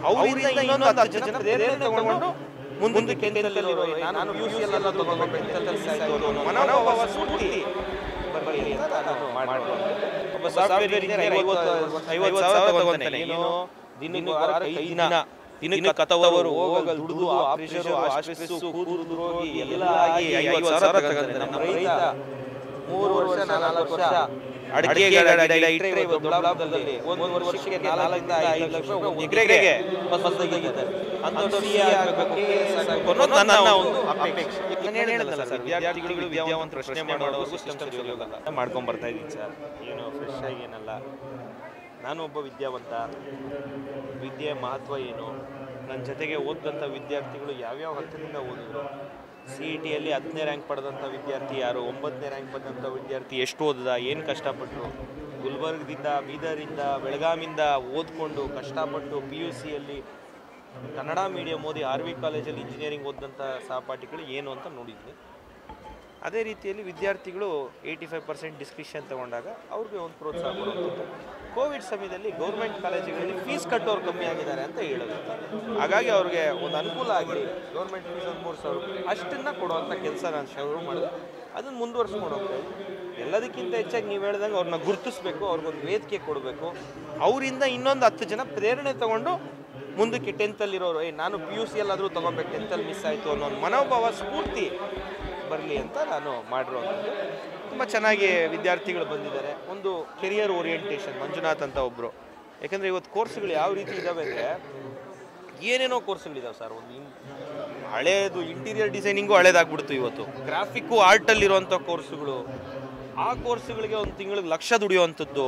ಅವರಿಂದ ಇನ್ನೊಂದು ಹತ್ತು ಜನ ಪ್ರೇರಣೆ ತಗೊಂಡು ಮುಂದೆ ಕೆಂದಲ್ಲಿರೋ ನಾನು ಯು ಸಿ ಎಲ್ಲ ತಗೊಂಡು ಮನೋಭಾವ ಸ್ಫೂರ್ತಿ ಬರಲಿ ಅಂತ ನಾನು ಮಾಡ್ಬೋದು ಒಬ್ಬ ಸಾಫ್ಟ್ವೇರ್ ಇಂಜಿನಿಯರ್ ಐವತ್ತು ಐವತ್ತು ಸಾವಿರ ತಗೊಂತಾನೆ ಏನು ದಿನಕ್ಕೆ ವಾರಕ್ಕೆ ಐದು ದಿನ ದಿನಕ್ಕೆ ಕತ್ತವರು ಹೋಗಲ್ ದುಡಿದು ಆ ಪ್ರೆಷರ್ ಆ ಸ್ಟ್ರೆಸ್ ಕೂದಲು ರೋಗಿ ಎಲ್ಲ ಆಗಿ ಐವತ್ತು ಸಾವಿರ ತಗೊಂತಾನೆ ನಮ್ಮ ರೈತ ಮೂರು ವರ್ಷ ನಾಲ್ಕು ವರ್ಷ ಅಡಿಕೆ ಇಟ್ಟರೆ ಇವತ್ತು ಲಾಭದಲ್ಲಿ ಒಂದು ವರ್ಷಕ್ಕೆ ನಾಲ್ಕರಿಂದ ಐದು ಲಕ್ಷ ರೂಪಾಯಿ ಎಕರೆಗೆ ಫಸಲ್ ತೆಗಿತಾರೆ ಅಂಥವ್ರು CA ಆಗ್ಬೇಕು, KS ಆಗ್ಬೇಕು ಅನ್ನೋದು ನನ್ನ ಒಂದು ಅಪೇಕ್ಷೆ ನಾನು ಹೇಳಿದ್ನಲ್ಲ ಸರ್ ವಿದ್ಯಾರ್ಥಿಗಳು ವಿದ್ಯಾವಂತ ಪ್ರಶ್ನೆ ಮಾಡೋದು ಸಿಸ್ಟಮ್ ಮಾಡ್ಕೊಂಡ್ ಬರ್ತಾ ಇದ್ದೀನಿ ಸರ್ ಏನು ಫ್ರೆಶ್ ಆಗಿ ಏನಲ್ಲ ನಾನು ಒಬ್ಬ ವಿದ್ಯಾವಂತ ವಿದ್ಯೆಯ ಮಹತ್ವ ಏನು ನನ್ನ ಜೊತೆಗೆ ಓದಿದಂಥ ವಿದ್ಯಾರ್ಥಿಗಳು ಯಾವ್ಯಾವ ಹಂತದಿಂದ ಓದಿದ್ರು ಸಿ ಇ ಟಿಯಲ್ಲಿ ಹತ್ತನೇ ರ್ಯಾಂಕ್ ಪಡೆದಂಥ ವಿದ್ಯಾರ್ಥಿ ಯಾರು ಒಂಬತ್ತನೇ ರ್ಯಾಂಕ್ ಪಡೆದಂಥ ವಿದ್ಯಾರ್ಥಿ ಎಷ್ಟು ಓದಿದ ಏನು ಕಷ್ಟಪಟ್ಟರು ಗುಲ್ಬರ್ಗದಿಂದ ಬೀದರಿಂದ ಬೆಳಗಾಮಿಂದ ಓದ್ಕೊಂಡು ಕಷ್ಟಪಟ್ಟು ಪಿ ಯು ಸಿಯಲ್ಲಿ ಕನ್ನಡ ಮೀಡಿಯಂ ಓದಿ ಆರ್ ವಿ ಕಾಲೇಜಲ್ಲಿ ಇಂಜಿನಿಯರಿಂಗ್ ಓದಿದಂಥ ಸಹಪಾಠಿಗಳು ಏನು ಅಂತ ನೋಡಿದ್ವಿ ಅದೇ ರೀತಿಯಲ್ಲಿ ವಿದ್ಯಾರ್ಥಿಗಳು ಏಯ್ಟಿ ಫೈವ್ ಪರ್ಸೆಂಟ್ ಡಿಸ್ಕ್ರಿಷನ್ ತಗೊಂಡಾಗ ಅವ್ರಿಗೆ ಒಂದು ಪ್ರೋತ್ಸಾಹ ಕೊಡುವಂಥದ್ದು ಕೋವಿಡ್ ಸಮಯದಲ್ಲಿ ಗೌರ್ಮೆಂಟ್ ಕಾಲೇಜುಗಳಲ್ಲಿ ಫೀಸ್ ಕಟ್ಟೋರು ಕಮ್ಮಿ ಆಗಿದ್ದಾರೆ ಅಂತ ಹೇಳೋದು ಹಾಗಾಗಿ ಅವ್ರಿಗೆ ಒಂದು ಅನುಕೂಲ ಆಗಲಿ ಗೌರ್ಮೆಂಟ್ ಫೀಸ್ ಒಂದು ಮೂರು ಸಾವಿರ ರೂಪಾಯಿ ಅಷ್ಟನ್ನು ಕೊಡುವಂಥ ಕೆಲಸ ನಾನು ಶುರು ಮಾಡಿದೆ ಅದನ್ನು ಮುಂದುವರ್ಸ್ಕೊಂಡು ಹೋಗ್ತಾ ಇದ್ದೀನಿ ಎಲ್ಲದಕ್ಕಿಂತ ಹೆಚ್ಚಾಗಿ ನೀವು ಹೇಳ್ದಂಗೆ ಅವ್ರನ್ನ ಗುರುತಿಸ್ಬೇಕು ಅವ್ರಿಗೊಂದು ವೇದಿಕೆ ಕೊಡಬೇಕು ಅವರಿಂದ ಇನ್ನೊಂದು ಹತ್ತು ಜನ ಪ್ರೇರಣೆ ತಗೊಂಡು ಮುಂದಕ್ಕೆ ಟೆಂತಲ್ಲಿರೋರು ಏ ನಾನು ಪಿ ಯು ಸಿ ಎಲ್ಲಾದರೂ ತೊಗೊಬೇಕು ಟೆಂತಲ್ಲಿ ಮಿಸ್ ಆಯಿತು ಅನ್ನೋ ಒಂದು ಮನೋಭಾವ ಸ್ಫೂರ್ತಿ ಬರಲಿ ಅಂತ ನಾನು ಮಾಡಿರುವಂಥದ್ದು ತುಂಬ ಚೆನ್ನಾಗಿ ವಿದ್ಯಾರ್ಥಿಗಳು ಬಂದಿದ್ದಾರೆ ಒಂದು ಕೆರಿಯರ್ ಓರಿಯೆಂಟೇಷನ್ ಮಂಜುನಾಥ್ ಅಂತ ಒಬ್ಬರು ಯಾಕಂದರೆ ಇವತ್ತು ಕೋರ್ಸ್ಗಳು ಯಾವ ರೀತಿ ಇದ್ದಾವೆ ಅಂದರೆ ಏನೇನೋ ಕೋರ್ಸ್ಗಳಿದಾವೆ ಸರ್ ಒಂದು ಇನ್ ಹಳೇದು ಇಂಟೀರಿಯರ್ ಡಿಸೈನಿಂಗು ಹಳೇದಾಗ್ಬಿಡ್ತು ಇವತ್ತು ಗ್ರಾಫಿಕ್ಕು ಆರ್ಟಲ್ಲಿರುವಂಥ ಕೋರ್ಸುಗಳು ಆ ಕೋರ್ಸುಗಳಿಗೆ ಒಂದು ತಿಂಗಳಿಗೆ ಲಕ್ಷ ದುಡಿಯುವಂಥದ್ದು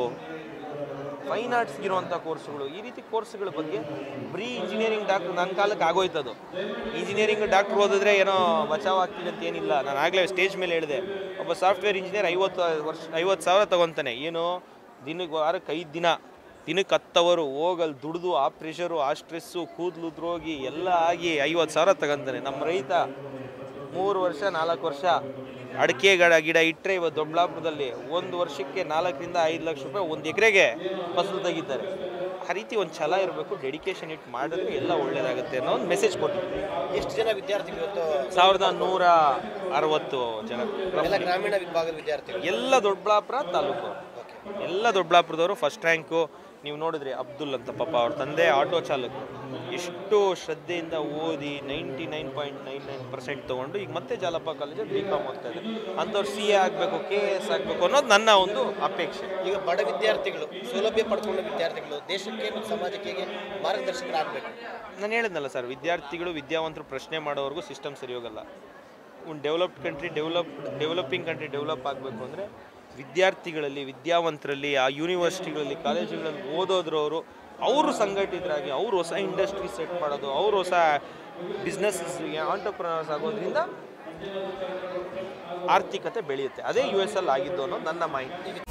ಫೈನ್ ಆರ್ಟ್ಸ್ ಇರುವಂಥ ಕೋರ್ಸ್ಗಳು ಈ ರೀತಿ ಕೋರ್ಸ್ಗಳ ಬಗ್ಗೆ ಬರೀ ಇಂಜಿನಿಯರಿಂಗ್ ಡಾಕ್ಟರ್ ನನ್ನ ಕಾಲಕ್ಕೆ ಆಗೋಯ್ತದು ಇಂಜಿನಿಯರಿಂಗ್ ಡಾಕ್ಟರ್ ಓದಿದ್ರೆ ಏನೋ ಬಚಾವ್ ಆಗ್ತಿದೆ ಅಂತ ಏನಿಲ್ಲ ನಾನು ಆಗಲೇ ಸ್ಟೇಜ್ ಮೇಲೆ ಹೇಳಿದೆ ಒಬ್ಬ ಸಾಫ್ಟ್ವೇರ್ ಇಂಜಿನಿಯರ್ ಐವತ್ತು ವರ್ಷ ಐವತ್ತು ಸಾವಿರ ತಗೊತಾನೆ ಏನು ದಿನಕ್ಕೆ ವಾರಕ್ಕೆ ಐದು ದಿನ ದಿನಕ್ಕೆ ಹತ್ತವರು ಹೋಗಲ್ ದುಡಿದು ಆ ಪ್ರೆಷರು ಆ ಸ್ಟ್ರೆಸ್ಸು ಕೂದಲು ರೋಗಿ ಎಲ್ಲ ಆಗಿ ಐವತ್ತು ಸಾವಿರ ತಗೊಂತಾನೆ ನಮ್ಮ ರೈತ ಮೂರು ವರ್ಷ ನಾಲ್ಕು ವರ್ಷ ಅಡಿಕೆ ಗಿಡ ಗಿಡ ಇಟ್ಟರೆ ಇವತ್ತು ದೊಡ್ಡಬಳ್ಳಾಪುರದಲ್ಲಿ ಒಂದು ವರ್ಷಕ್ಕೆ ನಾಲ್ಕರಿಂದ ಐದು ಲಕ್ಷ ರೂಪಾಯಿ ಒಂದು ಎಕರೆಗೆ ಫಸಲು ತೆಗಿತಾರೆ ಆ ರೀತಿ ಒಂದು ಛಲ ಇರಬೇಕು ಡೆಡಿಕೇಶನ್ ಇಟ್ಟು ಮಾಡಿದ್ರೆ ಎಲ್ಲ ಒಳ್ಳೇದಾಗುತ್ತೆ ಅನ್ನೋ ಒಂದು ಮೆಸೇಜ್ ಕೊಟ್ಟಿದ್ದೆ ಎಷ್ಟು ಜನ ವಿದ್ಯಾರ್ಥಿಗಳು ಇವತ್ತು ಸಾವಿರದ ನೂರ ಅರವತ್ತು ಜನ ಎಲ್ಲ ಗ್ರಾಮೀಣ ವಿಭಾಗದ ವಿದ್ಯಾರ್ಥಿಗಳು ಎಲ್ಲ ದೊಡ್ಡಬಳ್ಳಾಪುರ ತಾಲೂಕು ಎಲ್ಲ ದೊಡ್ಡಬಳ್ಳಾಪುರದವರು ಫಸ್ಟ್ ರ್ಯಾಂಕು ನೀವು ನೋಡಿದ್ರಿ ಅಬ್ದುಲ್ ಅಂತ ಪಾಪ ಅವ್ರ ತಂದೆ ಆಟೋ ಚಾಲಕ ಎಷ್ಟು ಶ್ರದ್ಧೆಯಿಂದ ಓದಿ ninety nine point nine nine percent ತೊಗೊಂಡು ಈಗ ಮತ್ತೆ ಜಾಲಪ್ಪ ಕಾಲೇಜಲ್ಲಿ ಬಿ ಕಾಮ್ ಓದ್ತಾ ಇದ್ದಾರೆ ಅಂಥವ್ರು ಸಿ ಎ ಆಗಬೇಕು ಕೆ ಎಸ್ ಆಗಬೇಕು ಅನ್ನೋದು ನನ್ನ ಒಂದು ಅಪೇಕ್ಷೆ ಈಗ ಬಡ ವಿದ್ಯಾರ್ಥಿಗಳು ಸೌಲಭ್ಯ ಪಡ್ಕೊಂಡ ವಿದ್ಯಾರ್ಥಿಗಳು ದೇಶಕ್ಕೆ ಮತ್ತು ಸಮಾಜಕ್ಕೆ ಹೇಗೆ ಮಾರ್ಗದರ್ಶಕರಾಗಬೇಕು ನಾನು ಹೇಳಿದ್ನಲ್ಲ ಸರ್ ವಿದ್ಯಾರ್ಥಿಗಳು ವಿದ್ಯಾವಂತರು ಪ್ರಶ್ನೆ ಮಾಡೋವರೆಗೂ ಸಿಸ್ಟಮ್ ಸರಿ ಹೋಗಲ್ಲ ಒಂದು developed country develop developing country develop ಆಗಬೇಕು ಅಂದರೆ ವಿದ್ಯಾರ್ಥಿಗಳಲ್ಲಿ ವಿದ್ಯಾವಂತರಲ್ಲಿ ಆ ಯೂನಿವರ್ಸಿಟಿಗಳಲ್ಲಿ ಕಾಲೇಜುಗಳಲ್ಲಿ ಓದೋದ್ರವರು ಅವರು ಸಂಘಟಿತರಾಗಿ ಅವರು ಹೊಸ ಇಂಡಸ್ಟ್ರಿ ಸೆಟ್ ಮಾಡೋದು ಅವರು ಹೊಸ ಬಿಸ್ನೆಸ್ ಆಂಟರ್ಪ್ರನರ್ಸ್ ಆಗೋದ್ರಿಂದ ಆರ್ಥಿಕತೆ ಬೆಳೆಯುತ್ತೆ ಅದೇ ಯು ಎಸ್ ಅಲ್ಲಿ ಆಗಿದ್ದು ಅನ್ನೋದು ನನ್ನ ಮಾಹಿತಿ ಈಗ